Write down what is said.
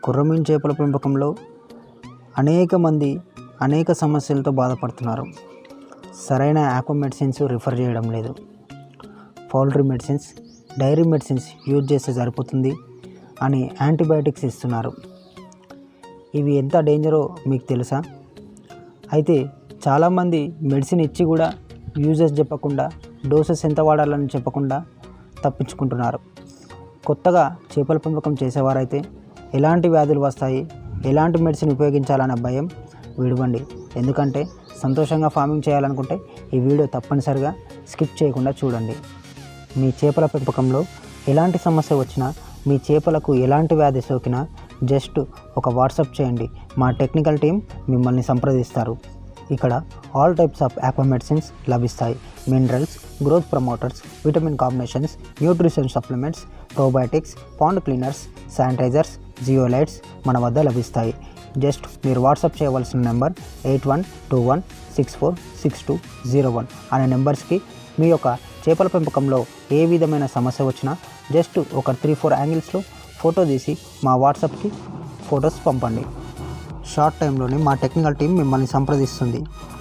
కొర్రమీను చేపల పెంపకంలో అనేక మంది అనేక సమస్యలతో బాధపడుతున్నారు సరైన ఆక్వా మెడిసిన్స్ రిఫర్ చేయడం లేదు poultry medicines dairy medicines use చేస్తే సరిపోతుంది అని యాంటీబయాటిక్స్ ఇస్తున్నారు ఇవి ఎంత డేంజరో మీకు తెలుసా అయితే చాలామంది మెడిసిన్ ఇచ్చి కూడా యూజెస్ చెప్పకుండా డోసెస్ ఎంత వాడాలని చెప్పకుండా తప్పించుకుంటున్నారు కొత్తగా చేపల పెంపకం చేసేవారైతే ఎలాంటి వ్యాధులు వస్తాయి ఎలాంటి మెడిసిన్ ఉపయోగించాలన్న భయం విడవండి ఎందుకంటే సంతోషంగా ఫార్మింగ్ చేయాలనుకుంటే ఈ వీడియో తప్పనిసరిగా స్కిప్ చేయకుండా చూడండి మీ చేపల పెంపకంలో ఎలాంటి సమస్య వచ్చినా మీ చేపలకు ఎలాంటి వ్యాధి సోకినా జస్ట్ ఒక వాట్సాప్ చేయండి మా టెక్నికల్ టీం మిమ్మల్ని సంప్రదిస్తారు ఇక్కడ all types of aqua medicines లభిస్తాయి minerals growth promoters vitamin combinations nutrition supplements probiotics pond cleaners sanitizers zeolites మన వద్ద లభిస్తాయి జస్ట్ మీరు వాట్సాప్ చేయవలసిన number eight one two one six four six two zero one అనే నెంబర్స్కి మీ యొక్క చేపల పెంపకంలో ఏ విధమైన సమస్య వచ్చినా జస్ట్ ఒక త్రీ ఫోర్ యాంగిల్స్లో ఫోటో తీసి మా వాట్సాప్కి ఫొటోస్ పంపండి షార్ట్ టైంలోనే మా టెక్నికల్ టీం మిమ్మల్ని సంప్రదిస్తుంది